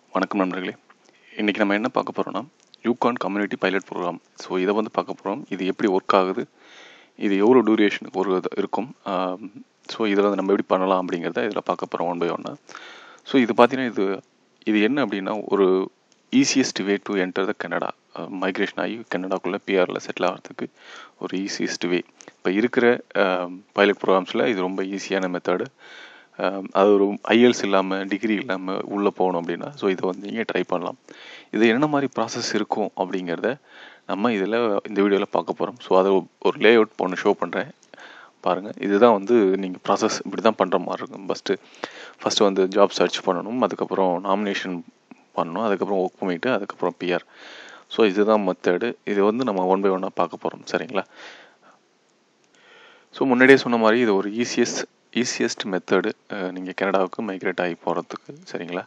வணக்கம் நண்பர்களே இன்றைக்கி நம்ம என்ன பார்க்க போகிறோம்னா Yukon community pilot program so இதை வந்து பார்க்க போகிறோம் இது எப்படி ஒர்க் ஆகுது இது எவ்வளோ டூரேஷனுக்கு ஒரு இது இருக்கும் ஸோ இதில் வந்து நம்ம எப்படி பண்ணலாம் அப்படிங்கிறத இதில் பார்க்க போகிறோம் ஒன் பை ஒன்னாக ஸோ இது பார்த்தீங்கன்னா இது இது என்ன அப்படின்னா ஒரு easiest way to enter the Canada migration ஆகி கனடாக்குள்ளே பிஆரில் செட்டில் ஆகிறதுக்கு ஒரு ஈஸியஸ்ட் வே இப்போ இருக்கிற பைலட் ப்ரோக்ராம்ஸில் இது ரொம்ப ஈஸியான மெத்தடு அது ஒரு ஐஎல்ஸ் இல்லாமல் டிகிரி இல்லாமல் உள்ளே போகணும் அப்படின்னா ஸோ இதை வந்து நீங்கள் ட்ரை பண்ணலாம் இது என்ன மாதிரி ப்ராசஸ் இருக்கும் அப்படிங்கிறத நம்ம இதில் இந்த வீடியோவில் பார்க்க போகிறோம் ஸோ அதை ஒரு லே அவுட் ஒன்று ஷோ பண்ணுறேன் பாருங்கள் இதுதான் வந்து நீங்கள் ப்ராசஸ் இப்படி தான் பண்ணுற மாதிரி இருக்கும் ஃபஸ்ட்டு ஃபஸ்ட்டு வந்து ஜாப் சர்ச் பண்ணணும் அதுக்கப்புறம் நாமினேஷன் பண்ணணும் அதுக்கப்புறம் ஒர்க் பண்ணிவிட்டு அதுக்கப்புறம் பிஆர் ஸோ இதுதான் மெத்தடு இது வந்து நம்ம ஒன் பை ஒன்னாக பார்க்க போகிறோம் சரிங்களா ஸோ முன்னாடியே சொன்ன மாதிரி இது ஒரு ஈஸியஸ்ட் ஈஸியஸ்ட் மெத்தடு நீங்கள் கனடாவுக்கு மைக்ரேட் ஆகி போகிறதுக்கு சரிங்களா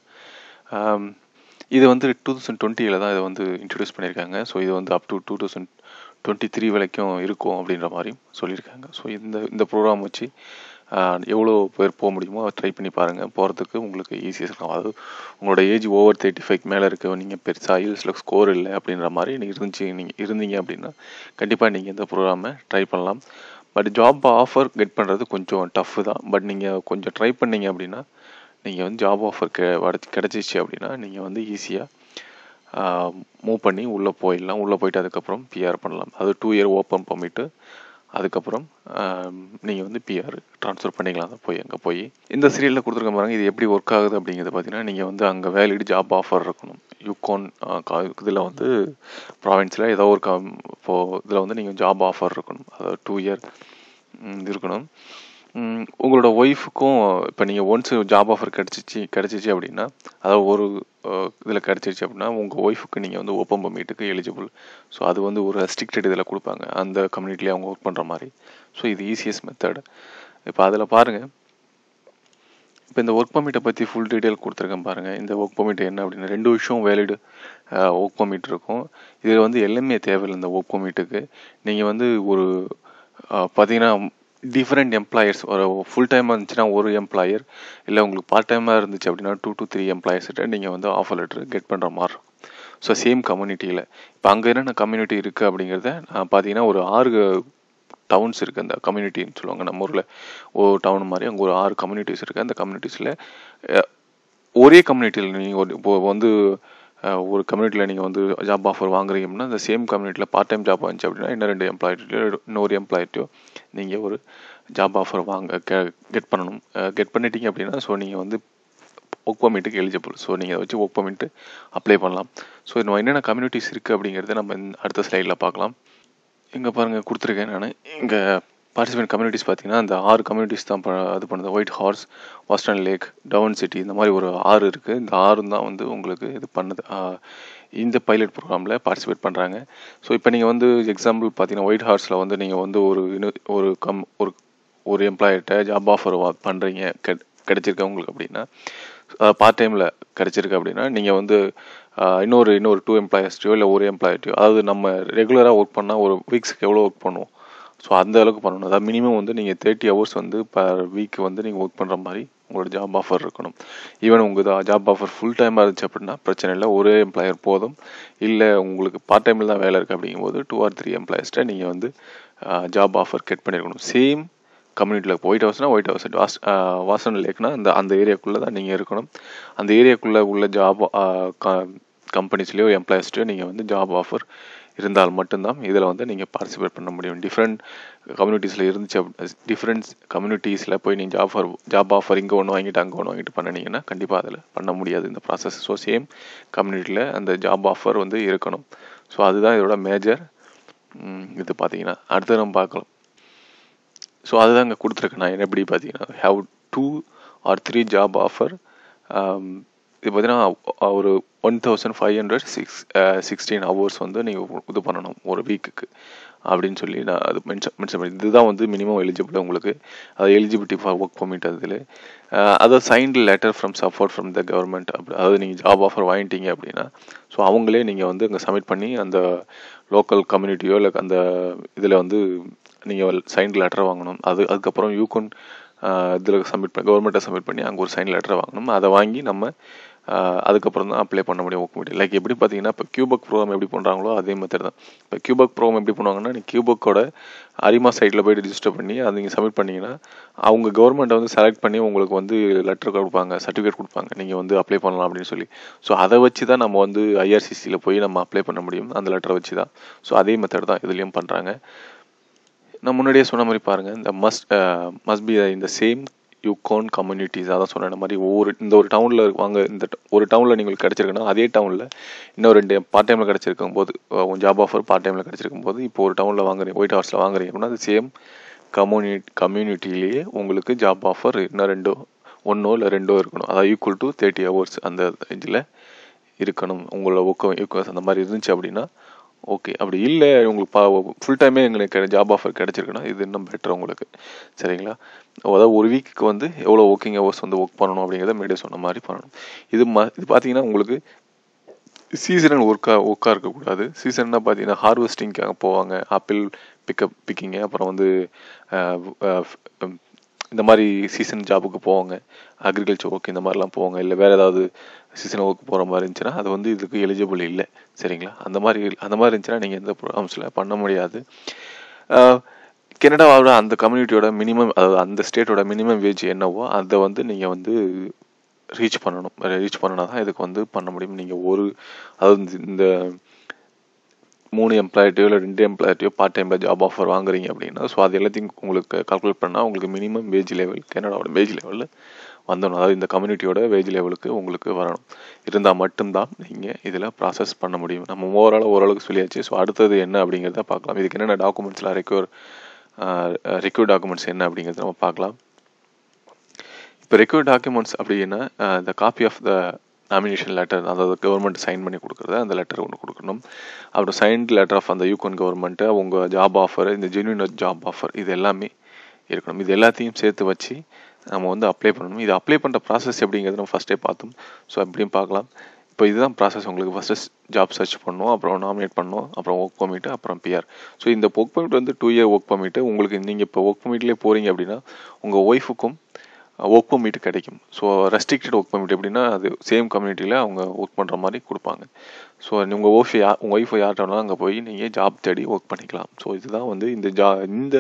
இது வந்து டூ தௌசண்ட் டுவெண்ட்டியில் தான் இதை வந்து இன்ட்ரடியூஸ் பண்ணியிருக்காங்க ஸோ இது வந்து up to two thousand twenty three வரைக்கும் இருக்கும் அப்படின்ற மாதிரியும் சொல்லியிருக்காங்க ஸோ இந்த இந்த ப்ரோக்ராம் வச்சு எவ்வளோ பேர் போக முடியுமோ அதை ட்ரை பண்ணி பாருங்கள் போகிறதுக்கு உங்களுக்கு ஈஸியாக இருக்கும் அதாவது உங்களோட ஏஜ் ஓவர் தேர்ட்டி ஃபைவ் மேலே இருக்க நீங்கள் பெருசாக ஐஎல்ஸில் ஸ்கோர் இல்லை அப்படின்ற மாதிரி நீங்கள் இருந்துச்சு நீங்கள் இருந்தீங்க அப்படின்னா கண்டிப்பாக நீங்கள் இந்த ப்ரோக்ராமை ட்ரை பண்ணலாம் பட் ஜாப் ஆஃபர் கெட் பண்ணுறது கொஞ்சம் டஃப்பு தான் பட் நீங்கள் கொஞ்சம் ட்ரை பண்ணீங்க அப்படின்னா நீங்கள் வந்து ஜாப் ஆஃபர் கெ கிடச்சிச்சு அப்படின்னா நீங்கள் வந்து ஈஸியாக மூவ் பண்ணி உள்ளே போயிடலாம் உள்ளே போயிட்டு அதுக்கப்புறம் பிஆர் பண்ணலாம் அது டூ இயர் ஓப்பன் பண்ணிவிட்டு அதுக்கப்புறம் நீங்கள் வந்து பிஆர் ட்ரான்ஸ்ஃபர் பண்ணிக்கலாம் போய் அங்கே போய் இந்த சீரியலில் கொடுத்துருக்க பாருங்க இது எப்படி ஒர்க் ஆகுது அப்படிங்கிறது பார்த்தீங்கன்னா நீங்கள் வந்து அங்கே வேலிட் ஜாப் ஆஃபர் இருக்கணும் யூகான் இதில் வந்து ப்ராவின்ஸில் ஏதோ ஒரு கம் இப்போது இதில் வந்து நீங்கள் ஜாப் ஆஃபர் இருக்கணும் அதாவது டூ இயர் இருக்கணும் உங்களோட ஒய்ஃபுக்கும் இப்போ நீங்கள் ஒன்ஸ் ஜாப் ஆஃபர் கிடச்சிச்சு கிடச்சிச்சு அப்படின்னா அதாவது ஒரு இதில் கிடச்சிருச்சு அப்படின்னா உங்கள் ஒய்ஃபுக்கு நீங்கள் வந்து ஓப்பன் பர்மிட்டுக்கு எலிஜிபிள் ஸோ அது வந்து ஒரு ரெஸ்ட்ரிக்டட் இதில் கொடுப்பாங்க அந்த கம்யூனிட்டிலே அவங்க ஒர்க் பண்ணுற மாதிரி ஸோ இது ஈஸியஸ்ட் மெத்தட் இப்போ அதில் பாருங்கள் இப்போ இந்த ஒர்க் பர்மிட்டை பற்றி ஃபுல் டீட்டெயில் கொடுத்துருக்கேன் பாருங்கள் இந்த ஒர்க் பர்மிட் என்ன அப்படின்னா ரெண்டு வருஷம் வேலிடு ஒர்க் பர்மிட் இருக்கும் இதில் வந்து எல்லாமே தேவையில்லை இந்த ஒர்க் பர்மிட்டுக்கு நீங்கள் வந்து ஒரு பார்த்தீங்கன்னா டிஃப்ரெண்ட் எம்ப்ளாயர்ஸ் ஒரு ஃபுல் டைமாக இருந்துச்சுன்னா ஒரு எம்ப்ளாயர் இல்லை உங்களுக்கு பார்ட் டைமாக இருந்துச்சு அப்படின்னா டூ டு த்ரீ எம்ப்ளாயர்ஸ்கிட்ட நீங்கள் வந்து ஆஃபர் லெட்டர் கெட் பண்ணுற மாதிரி இருக்கும் ஸோ சேம் கம்யூனிட்டியில் இப்போ அங்கே என்னென்ன கம்யூனிட்டி இருக்குது அப்படிங்கிறத பார்த்தீங்கன்னா ஒரு ஆறு டவுன்ஸ் இருக்குது அந்த கம்யூனிட்டின்னு சொல்லுவாங்க நம்ம ஊரில் ஒரு டவுன் மாதிரி அங்கே ஒரு ஆறு கம்யூனிட்டிஸ் இருக்குது அந்த கம்யூனிட்டிஸில் ஒரே கம்யூனிட்டியில் நீங்கள் ஒரு இப்போ வந்து ஒரு கம்யூனிட்டியில் நீங்கள் வந்து ஜாப் ஆஃபர் வாங்குறீங்க அப்படின்னா அந்த சேம் கம்யூனிட்டியில் பார்ட் டைம் ஜாப் வந்துச்சு அப்படின்னா இன்னும் ரெண்டு எம்ப்ளாயிட்டியோ இன்னொரு எம்ப்ளாயிட்டியோ நீங்கள் ஒரு ஜாப் ஆஃபர் வாங்க கெட் பண்ணணும் கெட் பண்ணிட்டீங்க அப்படின்னா ஸோ நீங்கள் வந்து ஒர்க் பர்மிட்டுக்கு எலிஜிபிள் ஸோ நீங்கள் அதை வச்சு ஒர்க் பர்மிட்டு அப்ளை பண்ணலாம் ஸோ நம்ம என்னென்ன கம்யூனிட்டிஸ் இருக்குது அப்படிங்கிறத நம்ம அடுத்த ஸ்லைடில் பார்க்கலாம் இங்கே பாருங்கள் கொடுத்துருக்கேன் நான் இங்கே பார்ட்டிசிபென்ட் கம்யூனிட்டிஸ் பார்த்தீங்கன்னா அந்த ஆறு கம்யூனிட்டிஸ் தான் இது பண்ணுது ஒயிட் ஹார்ஸ் வாஸ்டன் லேக் டவுன் சிட்டி இந்த மாதிரி ஒரு ஆறு இருக்குது இந்த ஆறு தான் வந்து உங்களுக்கு இது பண்ணுது இந்த பைலட் ப்ரோக்ராமில் பார்ட்டிசிபேட் பண்ணுறாங்க ஸோ இப்போ நீங்கள் வந்து எக்ஸாம்பிள் பார்த்தீங்கன்னா ஒயிட் ஹார்ஸில் வந்து நீங்கள் வந்து ஒரு ஒரு கம் ஒரு ஒரு எம்ப்ளாயிட்ட ஜாப் ஆஃபர் பண்ணுறீங்க கெ கிடச்சிருக்க உங்களுக்கு அப்படின்னா பார்ட் டைமில் கிடச்சிருக்கு அப்படின்னா நீங்கள் வந்து இன்னொரு இன்னொரு டூ எம்ப்ளாயர்ஸ்டையோ இல்லை ஒரு எம்ப்ளாயிட்டையோ அதாவது நம்ம ரெகுலராக ஒர்க் பண்ணால் ஒரு வீக்ஸ்க்கு எவ்வளோ ஒர்க் பண்ணுவோம் ஸோ அந்த அளவுக்கு பண்ணணும் அதாவது மினிமம் வந்து நீங்கள் தேர்ட்டி ஹவர்ஸ் வந்து பர் வீக் வந்து நீங்கள் ஒர்க் பண்ணுற மாதிரி உங்களோட ஜாப் ஆஃபர் இருக்கணும் ஈவன் உங்கள் ஜாப் ஆஃபர் ஃபுல் டைமாக இருந்துச்சு அப்படின்னா பிரச்சனை இல்லை ஒரே எம்ப்ளாயர் போதும் இல்லை உங்களுக்கு பார்ட் டைமில் தான் வேலை இருக்குது அப்படிங்கும்போது டூ ஆர் த்ரீ எம்ப்ளாயர்ஸ்ட்டை நீங்கள் வந்து ஜாப் ஆஃபர் கெட் பண்ணியிருக்கணும் சேம் கம்யூனிட்டியில் ஒயிட் ஹவுஸ்னால் ஒயிட் ஹவுஸ் வாஸ் வாசன் லேக்னா அந்த அந்த ஏரியாக்குள்ளே தான் நீங்கள் இருக்கணும் அந்த ஏரியாக்குள்ளே உள்ள ஜாப் கம்பெனிஸ்லேயோ எம்ப்ளாயர்ஸ்லையோ நீங்கள் வந்து ஜாப் ஆஃபர் இருந்தால் மட்டும்தான் இதில் வந்து நீங்கள் பார்ட்டிசிபேட் பண்ண முடியும் டிஃப்ரெண்ட் கம்யூனிட்டிஸில் இருந்துச்சு டிஃப்ரெண்ட் கம்யூனிட்டிஸில் போய் நீங்கள் ஜாப் ஆஃபர் ஜாப் ஆஃபர் இங்கே ஒன்று வாங்கிட்டு அங்கே ஒன்று வாங்கிட்டு பண்ணினீங்கன்னா கண்டிப்பாக அதில் பண்ண முடியாது இந்த ப்ராசஸ் ஸோ சேம் கம்யூனிட்டியில் அந்த ஜாப் ஆஃபர் வந்து இருக்கணும் ஸோ அதுதான் இதோட மேஜர் இது பார்த்தீங்கன்னா அடுத்து நம்ம பார்க்கலாம் ஸோ அதுதான் இங்கே கொடுத்துருக்கேன் நான் எப்படி பார்த்தீங்கன்னா have two or three job offer இது பார்த்தீங்கன்னா ஒரு one thousand five hundred six sixteen hours வந்து நீங்கள் இது பண்ணணும் ஒரு வீக்குக்கு அப்படின்னு சொல்லி நான் அது மென்ஷன் மென்ஷன் பண்ணி இதுதான் வந்து மினிமம் எலிஜிபிள் உங்களுக்கு அது எலிஜிபிலிட்டி ஃபார் ஒர்க் பர்மிட் அதில் அதாவது signed letter from support from the government அப்படி அதாவது நீங்கள் ஜாப் ஆஃபர் வாங்கிட்டீங்க அப்படின்னா ஸோ அவங்களே நீங்கள் வந்து அங்கே சப்மிட் பண்ணி அந்த லோக்கல் கம்யூனிட்டியோ இல்லை அந்த இதில் வந்து நீங்கள் சைன் லெட்டர் வாங்கணும் அது அதுக்கப்புறம் யூகோன் இதில் சப்மிட் பண்ணி கவர்மெண்ட்டை சப்மிட் பண்ணி அங்கே ஒரு சைன் லெட்டர் வாங்கணும் அதை வாங்கி நம்ம ஆஹ் அதுக்கப்புறம் தான் அப்ளை பண்ண முடியும் ஒர்க் பர்மிட் லைக் எப்படி பார்த்தீங்கன்னா இப்போ கியூபக் ப்ரோக்ராம் எப்படி பண்ணுறாங்களோ அதே மெத்தட் தான் இப்போ கியூபக் ப்ரோக்ராம் எப்படி பண்ணுவாங்கன்னா நீங்கள் கியூபக்கோட அரிமா சைட்டில் போயிட்டு ரிஜிஸ்டர் பண்ணி அதை நீங்கள் சப்மிட் பண்ணீங்கன்னா அவங்க கவர்மெண்ட்டை வந்து செலக்ட் பண்ணி உங்களுக்கு வந்து லெட்டர் கொடுப்பாங்க சர்டிஃபிகேட் கொடுப்பாங்க நீங்கள் வந்து அப்ளை பண்ணலாம் அப்படின்னு சொல்லி ஸோ அதை வச்சு தான் நம்ம வந்து ஐஆர்சிசியில் போய் நம்ம அப்ளை பண்ண முடியும் அந்த லெட்டரை வச்சு தான் ஸோ அதே மெத்தட் தான் இதுலேயும் பண்ணுறாங்க நான் முன்னாடியே சொன்ன மாதிரி பாருங்கள் இந்த மஸ்ட் மஸ்ட் பி இந்த சேம் யூகான் கம்யூனிட்டிஸ் அதான் சொன்ன மாதிரி ஒவ்வொரு இந்த ஒரு டவுனில் வாங்க இந்த ட- ஒரு டவுனில் நீங்கள் கிடச்சிருக்குன்னா அதே டவுனில் இன்னும் ரெண்டு பார்ட் டைமில் கிடச்சிருக்கும் போது ஜாப் ஆஃபர் பார்ட் டைமில் கிடச்சிருக்கும் போது இப்போ ஒரு டவுனில் வாங்குறீங்க ஒயிட் ஹவுஸில் வாங்குறீங்க அப்படின்னா அது சேம் கம்யூனிட் கம்யூனிட்டிலேயே உங்களுக்கு ஜாப் ஆஃபர் இன்னும் ரெண்டோ ஒன்றோ இல்லை ரெண்டோ இருக்கணும் அதாவது ஈக்குவல் டு தேர்ட்டி ஹவர்ஸ் அந்த இதில் இருக்கணும் உங்களோட ஒர்க் ஈக்குவல்ஸ் அந்த மாதிரி இருந்துச்சு அப்படின்னா ஓகே அப்படி இல்லை உங்களுக்கு பா ஃபுல் டைமே எங்களுக்கு ஜாப் ஆஃபர் கிடச்சிருக்குன்னா இது இன்னும் பெட்டர் உங்களுக்கு சரிங்களா அதாவது ஒரு வீக்குக்கு வந்து எவ்வளோ ஒர்க்கிங் ஹவர்ஸ் வந்து ஒர்க் பண்ணணும் அப்படிங்கிறத முன்னாடியே சொன்ன மாதிரி பண்ணணும் இது ம இது பார்த்தீங்கன்னா உங்களுக்கு சீசனல் ஒர்க்காக ஒர்க்காக இருக்கக்கூடாது சீசன்னா பார்த்தீங்கன்னா ஹார்வெஸ்டிங்காக போவாங்க ஆப்பிள் பிக்கப் பிக்கிங்க அப்புறம் வந்து அஹ், அஹ், உம், இந்த மாதிரி சீசன் ஜாபுக்கு போவாங்க அக்ரிகல்ச்சர் ஒர்க் இந்த மாதிரிலாம் போவாங்க இல்லை வேறு ஏதாவது சீசன் ஒர்க் போகிற மாதிரி இருந்துச்சுன்னா அது வந்து இதுக்கு எலிஜிபிள் இல்லை சரிங்களா அந்த மாதிரி அந்த மாதிரி இருந்துச்சுன்னா நீங்கள் எந்த ப்ரோக்ராம்ஸில் பண்ண முடியாது அஹ், கனடாவோட அந்த கம்யூனிட்டியோட மினிமம் அதாவது அந்த ஸ்டேட்டோட மினிமம் வேஜ் என்னவோ அதை வந்து நீங்கள் வந்து ரீச் பண்ணணும் ரீச் பண்ணினா தான் இதுக்கு வந்து பண்ண முடியும் நீங்கள் ஒரு அதாவது இந்த- இந்த மூணு எம்ப்ளாயிட்டியோ இல்லை ரெண்டு எம்ப்ளாயிட்டியோ பார்ட் டைமில் ஜாப் ஆஃபர் வாங்குறீங்க அப்படின்னா ஸோ அது எல்லாத்தையும் உங்களுக்கு கால்குலேட் பண்ணால் உங்களுக்கு மினிமம் வேஜ் லெவல் கனடாவோட வேஜ் லெவலில் வந்துடணும் அதாவது இந்த கம்யூனிட்டியோட வேஜ் லெவலுக்கு உங்களுக்கு வரணும் இருந்தால் மட்டும்தான் நீங்கள் இதில் ப்ராசஸ் பண்ண முடியும் நம்ம ஓவரால் ஓரளவுக்கு சொல்லியாச்சு ஸோ அடுத்தது என்ன அப்படிங்கிறத பார்க்கலாம் இதுக்கு என்னென்ன டாக்குமெண்ட்ஸ்லாம் ரெக்யூர் ரெக்யூர் டாக்குமெண்ட்ஸ் என்ன அப்படிங்கிறத நம்ம பார்க்கலாம் இப்போ ரெக்யூர் டாக்குமெண்ட்ஸ் அப்படின்னா the copy of the nomination letter அதாவது கவர்மெண்ட் சைன் பண்ணி கொடுக்குறது அந்த லெட்டர் ஒன்று கொடுக்கணும் அப்புறம் சைன்ட் லெட்டர் ஆஃப் அந்த யூகன் கவர்மெண்ட்டு உங்கள் ஜாப் ஆஃபர் இந்த ஜென்யூன் ஜாப் ஆஃபர் இது எல்லாமே இருக்கணும் இது எல்லாத்தையும் சேர்த்து வச்சு நம்ம வந்து அப்ளை பண்ணணும் இது அப்ளை பண்ணுற ப்ராசஸ் எப்படிங்கிறத நம்ம ஃபஸ்ட்டே பார்த்தோம் ஸோ எப்படியும் பார்க்கலாம் இப்போ இதுதான் ப்ராசஸ் உங்களுக்கு ஃபஸ்ட்டு ஜாப் சர்ச் பண்ணணும் அப்புறம் நாமினேட் பண்ணணும் அப்புறம் ஒர்க் பர்மிட் அப்புறம் பிஆர் ஸோ இந்த ஒர்க் பர்மிட் வந்து டூ இயர் ஒர்க் பர்மிட் உங்களுக்கு நீங்கள் இப்போ ஒர்க் பர்மிட்லேயே போகிறீங்க அப்படின்னா உங்கள் ஒய்ஃபுக்கும் ஒர்க் பர்மிட் கிடைக்கும் ஸோ ரெஸ்ட்ரிக்டட் ஒர்க் பர்மிட் எப்படின்னா அது சேம் கம்யூனிட்டியில் அவங்க ஒர்க் பண்ணுற மாதிரி கொடுப்பாங்க ஸோ உங்கள் ஒய்ஃப் யா உங்கள் ஒய்ஃபை யார்கிட்ட வேணாலும் அங்கே போய் நீங்கள் ஜாப் தேடி ஒர்க் பண்ணிக்கலாம் ஸோ இதுதான் வந்து இந்த ஜா இந்த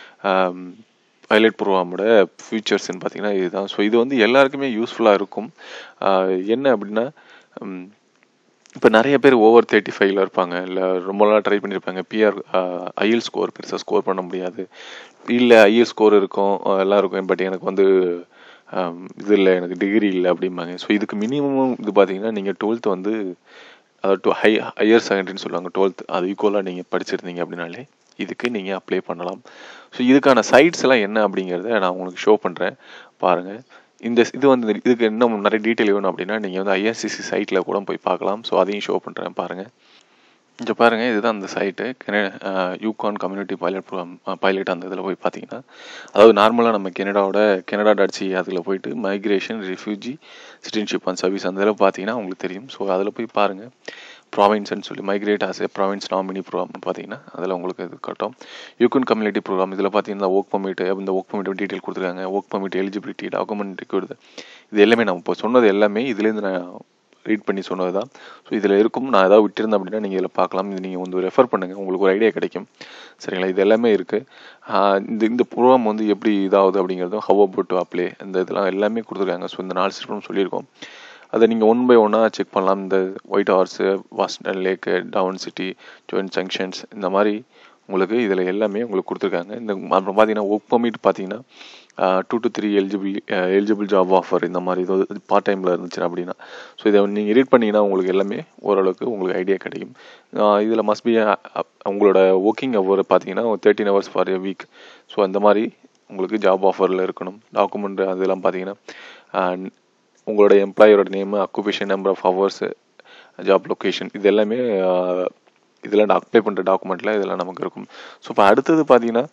பைலட் ப்ரோக்ராமோட ஃபியூச்சர்ஸ்ன்னு பார்த்தீங்கன்னா இதுதான் ஸோ இது வந்து எல்லாருக்குமே யூஸ்ஃபுல்லாக இருக்கும் ஆஹ் என்ன அப்படின்னா ம், இப்போ நிறைய பேர் ஓவர் தேர்ட்டி ஃபைவ்ல இருப்பாங்க இல்லை ரொம்ப நாளாக ட்ரை பண்ணியிருப்பாங்க பிஆர் ஐஎல் ஸ்கோர் பெருசாக ஸ்கோர் பண்ண முடியாது இல்லை ஐஎல் ஸ்கோர் இருக்கும் அஹ் எல்லாம் இருக்கும் பட் எனக்கு வந்து ஆம், இது இல்லை எனக்கு டிகிரி இல்லை அப்படிம்பாங்க ஸோ இதுக்கு மினிமம் இது பார்த்தீங்கன்னா நீங்கள் டுவெல்த் வந்து அதாவது டு ஹை ஹையர் செகண்டரின்னு சொல்லுவாங்க டுவெல்த் அது ஈக்குவலாக நீங்கள் படிச்சிருந்தீங்க அப்படின்னாலே இதுக்கு நீங்கள் அப்ளை பண்ணலாம் ஸோ இதுக்கான சைட்ஸ் எல்லாம் என்ன அப்படிங்கிறத நான் உங்களுக்கு ஷோ பண்ணுறேன் பாருங்கள் இந்த இது வந்து இதுக்கு இன்னும் நிறைய டீட்டெயில் வேணும் அப்படின்னா நீங்கள் வந்து ஐஆர்சிசி சைட்டில் கூட போய் பார்க்கலாம் ஸோ அதையும் ஷோ பண்ணுறேன் பாருங்கள் இங்கே பாருங்கள் இதுதான் அந்த சைட்டு கென Yukon community pilot programme pilot அந்த இதில் போய் பார்த்தீங்கன்னா அதாவது நார்மலாக நம்ம கெனடாவோட கெனடா டாட் சி அதில் போயிட்டு migration refugee citizenship and service அந்த இதில் பார்த்தீங்கன்னா உங்களுக்கு தெரியும் ஸோ அதில் போய் பாருங்கள் ப்ராவின்ஸ்னு சொல்லி migrate as a province nominee ப்ரோக்ராம்னு பார்த்தீங்கன்னா அதில் உங்களுக்கு இது கட்டும் யூகன் கம்யூனிட்டி ப்ரோக்ராம் இதில் பார்த்தீங்கன்னா ஒர்க் பர்மிட் இந்த ஒர்க் பர்மிட் டீட்டெயில் கொடுத்துருக்காங்க work permit eligibility document required இது எல்லாமே நம்ம இப்போ சொன்னது எல்லாமே இதுலேருந்து நான் ரீட் பண்ணி சொன்னது தான் ஸோ இதில் இருக்கும் நான் ஏதாவது விட்டிருந்தேன் அப்படின்னா நீங்கள் இதில் பார்க்கலாம் இது நீங்கள் வந்து ரெஃபர் பண்ணுங்கள் உங்களுக்கு ஒரு ஐடியா கிடைக்கும் சரிங்களா இது எல்லாமே இருக்குது இந்த இந்த ப்ரோக்ராம் வந்து எப்படி இதாகுது அப்படிங்கிறதும் ஹவ் அபவுட் டு அப்ளை இந்த இதெல்லாம் எல்லாமே கொடுத்துருக்காங்க ஸோ இந்த நாலு சிஸ்டம் சொல்லியிருக்கோம் அதை நீங்கள் ஒன் பை ஒன்னாக செக் பண்ணலாம் இந்த ஒயிட் ஹார்ஸு வாஸ்டன் Lake town city joint junctions இந்த மாதிரி உங்களுக்கு இதில் எல்லாமே உங்களுக்கு கொடுத்துருக்காங்க இந்த அப்புறம் பார்த்தீங்கன்னா ஒர்க் பர்மிட் பார்த்தீங்கன்னா two to three eligible eligible job offer இந்த மாதிரி இது பார்ட் டைமில் இருந்துச்சு அப்படின்னா ஸோ இதை நீங்கள் ரீட் பண்ணிங்கன்னா உங்களுக்கு எல்லாமே ஓரளவுக்கு உங்களுக்கு ஐடியா கிடைக்கும் இதில் மஸ்ட் பி உங்களோட ஒர்க்கிங் ஹவர் பார்த்தீங்கன்னா thirty hours for a week so அந்த மாதிரி உங்களுக்கு ஜாப் ஆஃபரில் இருக்கணும் டாக்குமெண்ட் அதெல்லாம் பார்த்தீங்கன்னா ஆஹ், உங்களோட எம்ப்ளாயரோட name occupation number of hours job location இது எல்லாமே ஆஹ், இதெல்லாம் அப்ளை பண்ணுற டாக்குமெண்ட்டில் இதெல்லாம் நமக்கு இருக்கும் ஸோ இப்போ அடுத்தது பார்த்தீங்கன்னா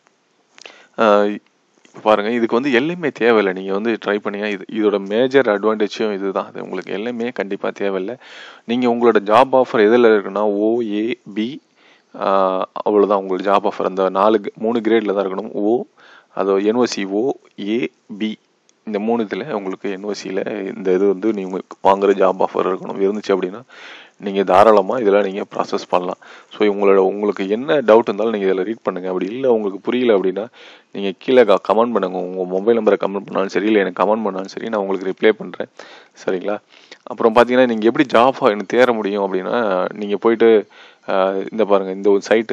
இப்போ பாருங்கள் இதுக்கு வந்து எல்லாமே தேவையில்லை நீங்கள் வந்து ட்ரை பண்ணீங்க இது இதோட மேஜர் அட்வான்டேஜும் இதுதான் அது உங்களுக்கு எல்லாமே கண்டிப்பாக தேவையில்லை நீங்கள் உங்களோட ஜாப் ஆஃபர் எதில் இருக்குன்னா ஓஏபி அவ்வளோதான் உங்களோட ஜாப் ஆஃபர் அந்த நாலு மூணு கிரேடில் தான் இருக்கணும் ஓ அதோ என்ஓசி ஓ ஏபி இந்த மூணு இதில் உங்களுக்கு என்ஓசியில் இந்த இது வந்து நீங்கள் வாங்குற ஜாப் ஆஃபர் இருக்கணும் இருந்துச்சு அப்படின்னா நீங்கள் தாராளமாக இதில் நீங்கள் ப்ராசஸ் பண்ணலாம் ஸோ உங்களோட உங்களுக்கு என்ன டவுட் இருந்தாலும் நீங்கள் இதில் ரீட் பண்ணுங்கள் அப்படி இல்லை உங்களுக்கு புரியல அப்படின்னா நீங்கள் கீழே கமெண்ட் பண்ணுங்கள் உங்கள் மொபைல் நம்பரை கமெண்ட் பண்ணாலும் சரி இல்லை எனக்கு கமெண்ட் பண்ணாலும் சரி நான் உங்களுக்கு ரிப்ளை பண்ணுறேன் சரிங்களா அப்புறம் பார்த்தீங்கன்னா நீங்கள் எப்படி ஜாப் எனக்கு தேர முடியும் அப்படின்னா நீங்கள் போயிட்டு ஆஹ், இந்த பாருங்கள் இந்த ஒரு சைட்டு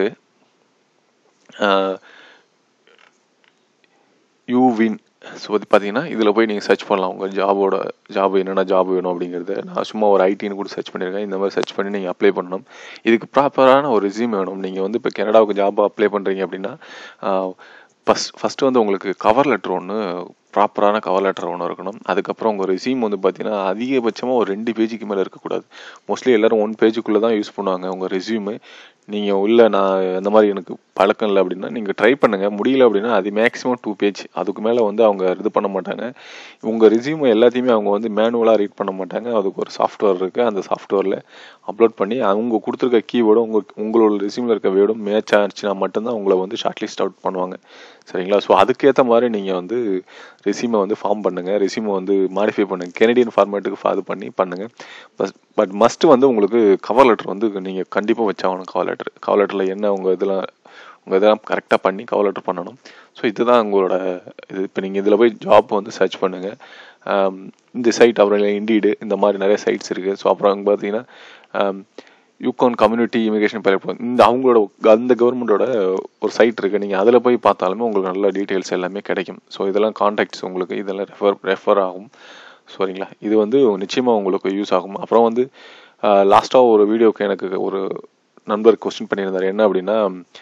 யூவின் ஸோ அது பார்த்தீங்கன்னா இதில் போய் நீங்கள் சர்ச் பண்ணலாம் உங்கள் ஜாபோட ஜாப் என்னென்ன ஜாப் வேணும் அப்படிங்கிறத நான் சும்மா ஒரு ஐடின்னு கூட சர்ச் பண்ணியிருக்கேன் இந்த மாதிரி சர்ச் பண்ணி நீங்கள் அப்ளை பண்ணணும் இதுக்கு ப்ராப்பரான ஒரு ரெஸ்யூம் வேணும் நீங்கள் வந்து இப்போ கனடாவுக்கு ஜாப் அப்ளை பண்ணுறீங்க அப்படின்னா ஃபஸ்ட் ஃபஸ்ட்டு வந்து உங்களுக்கு கவர் லெட்டர் ஒன்று ப்ராப்பரான கவர் லெட்டர் ஒன்று இருக்கணும் அதுக்கப்புறம் உங்கள் ரெஸ்யூம் வந்து பார்த்தீங்கன்னா அதிகபட்சமாக ஒரு ரெண்டு பேஜுக்கு மேலே இருக்கக்கூடாது மோஸ்ட்லி எல்லாரும் ஒன் பேஜுக்குள்ளே தான் யூஸ் பண்ணுவாங்க உங்கள் ரெஸ்யூமு நீங்கள் உள்ள நான் அந்த மாதிரி எனக்கு பழக்கம் இல்லை அப்படின்னா நீங்கள் ட்ரை பண்ணுங்கள் முடியல அப்படின்னா அது மேக்ஸிமம் டூ பேஜ் அதுக்கு மேலே வந்து அவங்க இது பண்ண மாட்டாங்க உங்கள் ரெஸ்யூம் எல்லாத்தையுமே அவங்க வந்து மேனுவலாக ரீட் பண்ண மாட்டாங்க அதுக்கு ஒரு சாஃப்ட்வேர் இருக்குது அந்த சாஃப்ட்வேரில் அப்லோட் பண்ணி அவங்க கொடுத்துருக்க கீவேர்டும் உங்கள் உங்களோட ரெஸ்யூமில் இருக்க வேர்டும் மேட்ச் ஆச்சுன்னா மட்டும்தான் உங்களை வந்து ஷார்ட் லிஸ்ட் அவுட் பண்ணுவாங்க சரிங்களா ஸோ அதுக்கேற்ற மாதிரி நீங்கள் வந்து ரெஸ்யூமை வந்து ஃபார்ம் பண்ணுங்கள் ரெஸ்யூமை வந்து மாடிஃபை பண்ணுங்கள் கெனடியன் ஃபார்மேட்டுக்கு இது பண்ணி பண்ணுங்கள் பஸ் பட் மஸ்ட் வந்து உங்களுக்கு கவர் லெட்டர் வந்து நீங்கள் கண்டிப்பாக வச்சாகணும் கவர் லெட்டர் கவர் லெட்டரில் என்ன உங்கள் இதெல்லாம் உங்கள் இதெல்லாம் கரெக்டாக பண்ணி கவர் லெட்டர் பண்ணணும் ஸோ இதுதான் உங்களோட இது இப்போ நீங்கள் இதில் போய் ஜாப் வந்து சர்ச் பண்ணுங்கள் இந்த சைட் அப்புறம் இல்லை இண்டீடு இந்த மாதிரி நிறைய சைட்ஸ் இருக்குது ஸோ அப்புறம் அங்கே பார்த்தீங்கன்னா யூகான் கம்யூனிட்டி இமிகிரேஷன் பைலட் இந்த அவங்களோட அந்த கவர்மெண்டோட ஒரு சைட் இருக்குது நீங்கள் அதில் போய் பார்த்தாலுமே உங்களுக்கு நல்ல டீட்டெயில்ஸ் எல்லாமே கிடைக்கும் ஸோ இதெல்லாம் காண்டாக்ட்ஸ் உங்களுக்கு இதெல்லாம் ரெஃபர் ரெஃபர் ஆகும் சரிங்களா இது வந்து நிச்சயமாக உங்களுக்கு யூஸ் ஆகும் அப்புறம் வந்து லாஸ்ட்டாக ஒரு வீடியோக்கு எனக்கு ஒரு நண்பர் கொஸ்டின் பண்ணியிருந்தார் என்ன அப்படின்னா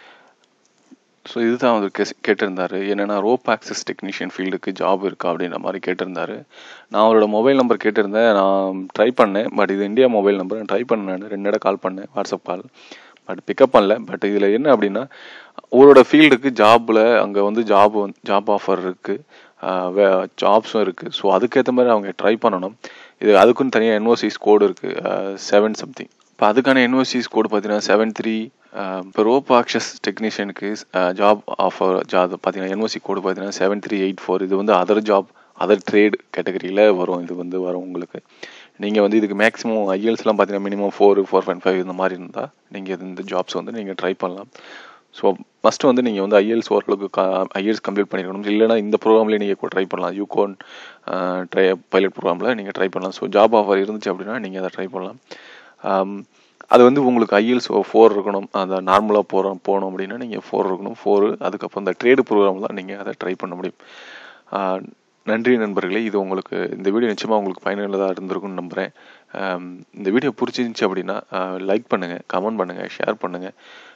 ஸோ இதுதான் அவர் கே கேட்டிருந்தாரு என்னென்னா ரோப் ஆக்சஸ் டெக்னீஷியன் ஃபீல்டுக்கு ஜாப் இருக்கா அப்படின்ற மாதிரி கேட்டிருந்தாரு நான் அவரோட மொபைல் நம்பர் கேட்டிருந்தேன் நான் ட்ரை பண்ணேன் பட் இது இந்தியா மொபைல் நம்பர் நான் ட்ரை பண்ணேன் ரெண்டு இடம் கால் பண்ணேன் வாட்ஸ்அப் கால் பட் பிக்கப் பண்ணல பட் இதில் என்ன அப்படின்னா அவரோட ஃபீல்டுக்கு ஜாபில் அங்கே வந்து ஜாப் வந்து ஜாப் ஆஃபர் இருக்குது ஜாப்ஸும் இருக்குது ஸோ அதுக்கேற்ற மாதிரி அவங்க ட்ரை பண்ணணும் இது அதுக்குன்னு தனியாக என்ஓசிஸ் கோடு இருக்குது செவன் சம்திங் இப்போ அதுக்கான என்ஓசிஸ் கோடு பார்த்தீங்கன்னா செவன் த்ரீ இப்போ ரோப் ஆக்சஸ் டெக்னீஷியனுக்கு ஜாப் ஆஃபர் ஜாப் பார்த்தீங்கன்னா என்ஓசி கோடு பார்த்தீங்கன்னா செவன் த்ரீ எயிட் ஃபோர் இது வந்து அதர் ஜாப் அதர் ட்ரேட் கேட்டகரியில் வரும் இது வந்து வரும் உங்களுக்கு நீங்கள் வந்து இதுக்கு மேக்ஸிமம் ஐஎல்ஸ்லாம் பார்த்தீங்கன்னா minimum four four point five இந்த மாதிரி இருந்தால் நீங்கள் இந்த ஜாப்ஸ் வந்து நீங்கள் ட்ரை பண்ணலாம் ஸோ ஃபஸ்ட்டு வந்து நீங்கள் வந்து ஐஎல்ஸ் ஓரளவுக்கு ஐஎல்ஸ் கம்ப்ளீட் பண்ணிக்கணும் இல்லைனா இந்த ப்ரோக்ராம்லேயே நீங்கள் ட்ரை பண்ணலாம் யூகோன் ட்ரை பைலட் ப்ரோக்ராமில் நீங்கள் ட்ரை பண்ணலாம் ஸோ ஜாப் ஆஃபர் இருந்துச்சு அப்படின்னா நீங்கள் அதை ட்ரை பண்ணலாம் அது வந்து உங்களுக்கு ஐஎல்ஸ் ஃபோர் இருக்கணும் அந்த நார்மலாக போகிறோம் போகணும் அப்படின்னா நீங்கள் ஃபோர் இருக்கணும் ஃபோரு அதுக்கப்புறம் இந்த ட்ரேடு ப்ரோக்ராம் தான் நீங்கள் அதை ட்ரை பண்ண முடியும் நன்றி நண்பர்களே இது உங்களுக்கு இந்த வீடியோ நிச்சயமாக உங்களுக்கு பயனுள்ளதாக இருந்திருக்கும்னு நம்புகிறேன் இந்த வீடியோ பிடிச்சிருந்துச்சி அப்படின்னா லைக் பண்ணுங்கள் கமெண்ட் பண்ணுங்கள் ஷேர் பண்ணுங்கள்